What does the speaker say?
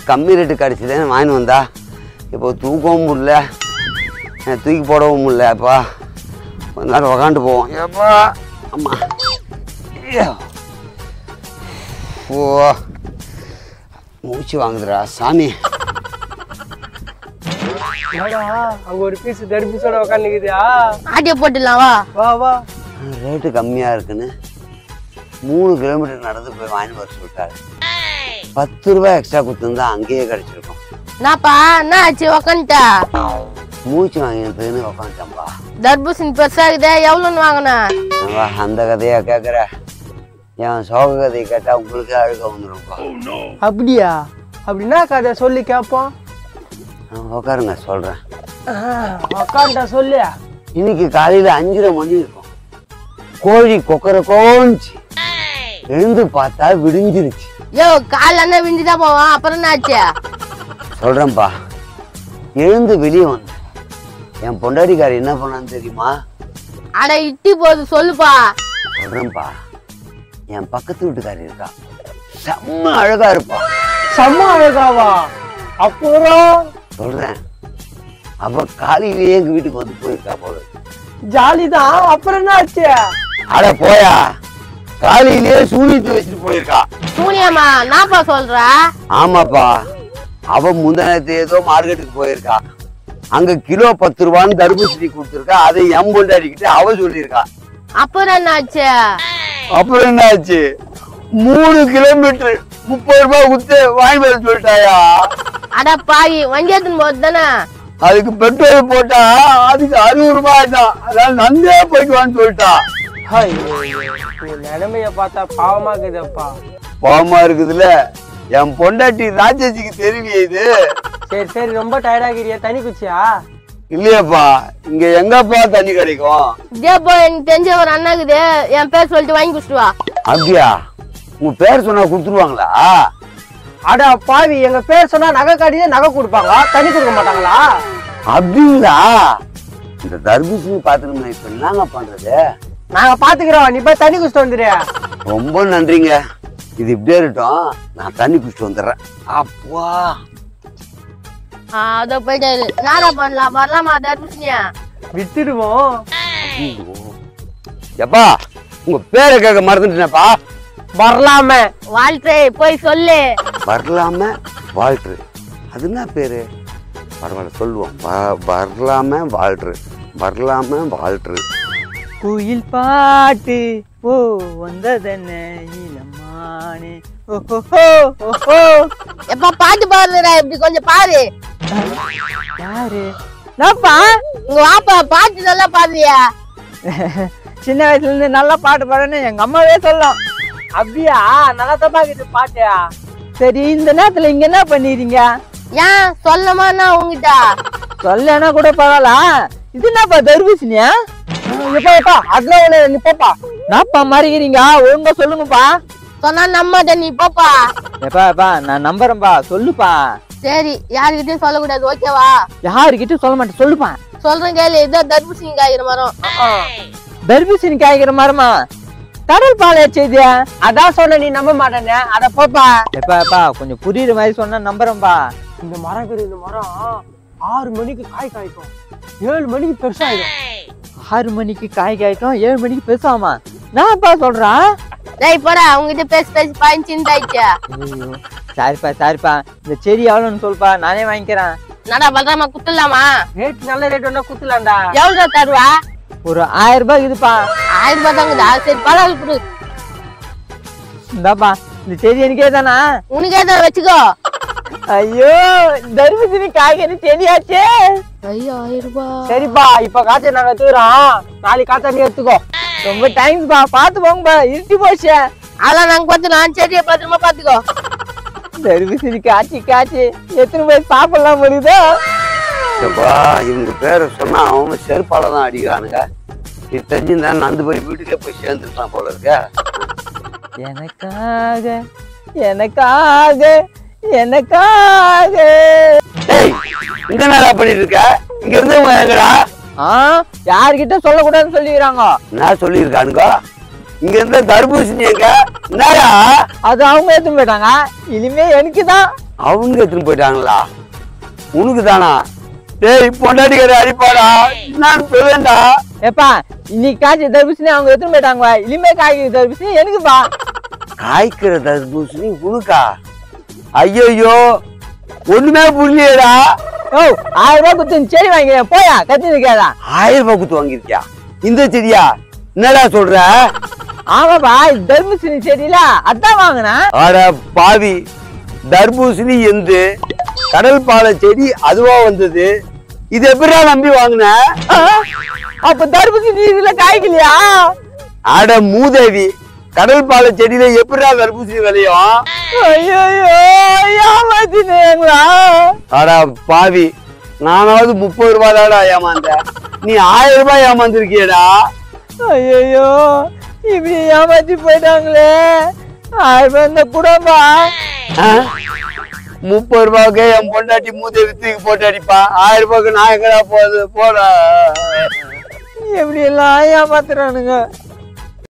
கம்மி ரேட்டு கிடச்சிதேன்னு வாங்கிட்டு வந்தா இப்போ தூக்கவும் முடியல அஹ் தூக்கி போடவும் முடியல அப்பா கொஞ்ச நேரம் உக்காண்டு போவோம் ஏப்பா அம்மா ஐயோ. ஓ மூச்சு வாங்குதுடா சாமி என்னடா அங்க ஒரு பீஸ் தர்பூசோட உட்காந்துக்குதியா ஆட்டிய போட்டுடலாம் வா வா வா ரேட்டு கம்மியாக இருக்குன்னு மூணு கிலோமீட்டர் நடந்து போய் வாங்கிட்டு வர சொல்லிட்டாரு பத்து ரூபாய் எக்ஸ்ட்ரா கொடுத்துருந்தா அங்கேயே கிடச்சிருக்கும் நாப்பா என்ன ஆச்சு உக்காந்துட்டா மூச்சு வாங்கினதுன்னு உட்காந்துட்டேன்பா தர்பூசணி பெருசா இருக்குதே எவ்வளோன்னு வாங்கினேன் ஏன்பா, அந்த கதையா கேட்குற என் சோக கதையை கேட்டால் உங்களுக்கு அழுக வந்துடும்ப்பா அப்படியா அப்படின்னா கதை சொல்லி கேட்போம் நான் உட்காருங்க சொல்கிறேன் உக்காண்டா சொல்லு இன்னைக்கு காலையில் அஞ்சரை மணி இருக்கும் கோழி கொக்கர கோஞ்சி எழுந்து பார்த்தா விடிஞ்சிருச்சு யோ காலைல என்ன விஞ்சுதான் போவான் அப்புறம் என்ன ஆச்சு சொல்கிறேன்ப்பா எழுந்து வெளியே வந்தேன் என் பொண்டாட்டிக்காரி என்ன பண்ணான்னு தெரியுமா அட இட்டி போகுது சொல்லுப்பா சொல்கிறேன்ப்பா என் பக்கத்து வீட்டுக்காரி இருக்கா செம்ம அழகா இருப்பா செம்ம அழகாவா அப்புறம் சொல்கிறேன் அவ காலையிலேயே எங்கள் வீட்டுக்கு வந்து போயிருக்கா போல ஜாலிதான் அப்புறம் என்ன ஆச்சு அட போயா காலையிலேயே சூனித்து வச்சுட்டு போயிருக்கா சூனியம்மா நாப்பா சொல்ற ஆமாப்பா அவ முந்தானத்து ஏதோ மார்க்கெட்டுக்கு போயிருக்கா அங்க கிலோ பத்து ரூபான்னு தர்பூசணி கொடுத்துருக்கா அதை எம் பொண்டாடிக்கிட்டு அவ சொல்லியிருக்கா அப்புறம் என்ன ஆச்சு அப்புறம் என்ன ஆச்சு மூணு கிலோமீட்டர் முப்பது ரூபாய் கொடுத்து வாங்கி வர சொல்லிட்டாயா அட பாவி வண்டி எடுத்துன்னு போகுது தானே அதுக்கு பெட்ரோல் போட்டா அதுக்கு அறுபது ரூபாய் தான் அதான் நந்தே போயிட்டு வான்னு சொல்லிட்டா உன் நிலைமைய பார்த்தா பாவமா இருக்குதப்பா பாவமா இருக்குதுல்ல என் பொண்டாட்டி ராஜேஷிக்கு தெரியலையே இது சரி சரி ரொம்ப டயர்டாகிறியா தண்ணி குச்சியா இல்லையாப்பா இங்க எங்கப்பா தண்ணி கிடைக்கும் இதே போய் எனக்கு தெரிஞ்ச ஒரு அண்ணா இருக்குது என் பேர் சொல்லிட்டு வாங்கி குடிச்சிட்டு வா அப்படியா உங்க பேர் சொன்னா கொடுத்துருவாங்களா அட பாவி எங்க பேர் சொன்னா நகை காட்டியே நகை கொடுப்பாங்க தண்ணி கொடுக்க மாட்டாங்களா அப்படிங்களா இந்த தர்பூசணி பாத்துக்கணும் இப்ப என்னங்க பண்றது நாங்க பாத்துக்கிறோம் நீ போய் தண்ணி குடிச்சிட்டு வந்துரு ரொம்ப நன்றிங்க இது இப்படியே இருக்கட்டும் நான் தண்ணி குடிச்சிட்டு வந்துடுறேன் அப்பா ஆ, அதோ போயிட்டு நாரா பண்ணலாம் வரலாமா தர்பூசணியா வித்துடுவோம் எப்பா உங்க பேரை கேட்க மறந்துட்டேனப்பா வரலாமே வாழ்க்கை போய் சொல்லு வரலாம வாழ்த்து அது என்ன பேரு பரவாயில்ல சொல்லுவோம் வ- வரலாம வாழ்த்து வரலாம வாழ்த்து குயில் பாட்டு ஓ வந்ததென்ன இளமானே ஓஹோ ஓஹோ எப்ப பாட்டு பாடுறா இப்படி கொஞ்சம் பாரு யாரு நான்ப்பா உங்க வாப்பா பாட்டு நல்லா பாடுறியா சின்ன வயசுல இருந்து நல்லா பாட்டு பாடுன்னு எங்க அம்மாவே சொல்லும் அப்படியா நல்லா தப்பா இருக்குது பாட்டியா சரி இந்த நேரத்துல இங்க என்ன பண்ணிடுறீங்க ஏன் சொல்லமாண்ணா உங்ககிட்ட சொல்லனா கூட பரவாயில்ல இது என்னப்பா தர்பூசணியா எப்பா எப்பா அதெல்லாம் ஒண்ணு நீ போப்பா நான்ப்பா மறைக்கிறீங்க ஒழுங்கா சொல்லுங்கப்பா சொன்னா நம்பாத நீ போப்பா எப்பா எப்பா நான் நம்புறேன்ப்பா சொல்லுப்பா சரி யாருக்கிட்டயும் சொல்லக்கூடாது ஓகேவா யாருக்கிட்டும் சொல்ல மாட்டேன் சொல்லுப்பா சொல்றேன் கேளு இதோ தர்பூசணி காய்கிற மரம் தர்பூசணி காய்க்கிற மரமா கடல் பாலை செய்தியா அதான் சொன்ன நீ நம்ப மாட்டேன்னு அட போப்பா எப்பா எப்பா கொஞ்சம் புரியுற மாதிரி சொன்னா நம்புறேன்பா இந்த மரம் இருக்குது இந்த மரம் ஆறு மணிக்கு காய் காய்க்கும் ஏழு மணிக்கு பெருசாயிடும் ஆறு மணிக்கு காய் காய்க்கும் ஏழு மணிக்கு பெருசாமா நான்ப்பா சொல்றான் டேய் போடா உங்ககிட்ட பேசி பேசி பாயிண்ட் சிந்தாயிடுச்சு ஐயோ, சரிப்பா சரிப்பா இந்த செடி எவ்வளோன்னு சொல்லுப்பா நானே வாங்கிக்கிறேன் நடா பல்றாமா குத்துலாமா ரேட் நல்ல ரேட் வேணா குத்துலாம்டா எவ்வளோ தருவா ஒரு ஆயிரம் ரூபாய் இதுப்பா ஆயிரம் ரூபாய் தாங்குதா சரி பரவாயில்ல கொடு இந்தாப்பா இந்த செடி எனக்கே தானா உனக்கே தான் வச்சுக்கோ ஐயோ தர்பூசணி காய்கறி செடியாச்சே ஐயோ ஆயிரம் ரூபாய் சரிப்பா இப்ப காய்ச்சல் நாங்க எடுத்துக்கிறோம் நாளைக்கு காய்ச்சல் நீ எடுத்துக்கோ ரொம்ப தேங்க்ஸ்ப்பா பார்த்து போங்கப்பா இருட்டி போச்சு அதெல்லாம் நாங்க பார்த்துக்கலாம் செடியை பத்திரமா பாத்துக்கோ தர்பூசணி காய்ச்சி காய்ச்சி எத்தனை போய் சாப்பிடலாம் முடியுதோ எப்பா இவங்க பேரை சொன்னா அவங்க செருப்பால தான் அடிக்கிறானுங்க இது தெரிஞ்சிருந்தா நந்து போய் வீட்டுக்கே போய் சேர்ந்துருக்கலாம் போல இருக்க எனக்காக எனக்காக எனக்காக டேய் இங்க என்னடா பண்ணிட்டு இருக்க இங்க இருந்து இவன் எங்கடா ஆ யார்கிட்ட சொல்லக்கூடாதுன்னு சொல்லிக்கிறாங்க என்ன சொல்லியிருக்கானுங்க இங்க இருந்த தர்பூசணி எங்க என்னடா அது அவங்க எடுத்துன்னு போயிட்டாங்க இனிமே எனக்கு தான் அவங்க எடுத்துன்னு போயிட்டாங்களா உனக்கு தானா டேய் பொண்டாட்டிக்கார அடிப்பாடா நான் சொல்லேன்டா ஏப்பா இன்னைக்கு காய்ச்ச தர்பூசணி அவங்க எடுத்துன்னு போயிட்டாங்க இனிமே காய்க்கிற தர்பூசணி எனக்குப்பா காய்க்கிற தர்பூசணி உனக்கா ஐயோ ஒண்ணுமே புரியலடா ஓ ஆயிரம் ரூபாய் கொடுத்து செடி வாங்கிக்கிறேன் போயா கத்தி நிற்காதா ஆயிரம் ரூபாய் கொடுத்து வாங்கியிருக்கியா இந்த செடியா என்னடா சொல்ற ஆமாப்பா இது தர்பூசணி செடியில அதான் வாங்கினேன் அட பாவி தர்பூசணி எந்து கடல் பாலை செடி அதுவா வந்தது இது எப்படிடா நம்பி வாங்கின அப்ப தர்பூசணி இதுல காய்க்கலையா அட மூதேவி கடல் பாலை செடியில எப்படிடா தர்பூசணி விளையும் ஐயோ ஏமாத்தினீங்களா அட பாவி நானாவது முப்பது ரூபாய் தாடா ஏமாந்தேன் நீ ஆயிரம் ரூபாய் ஏமாந்துருக்கியடா ஐயோ இப்படி ஏமாத்தி போயிட்டாங்களே ஆயிரம் ரூபாய் இந்த கூடப்பா ஆ? முப்பது ரூபாய்க்கு என் பொண்டாட்டி மூதேவி தூக்கி போட்டு அடிப்பா ஆயிரம் ரூபாய்க்கு நான் எங்கடா போகுது போடா எப்படி எல்லாம் ஏமாத்துறானுங்க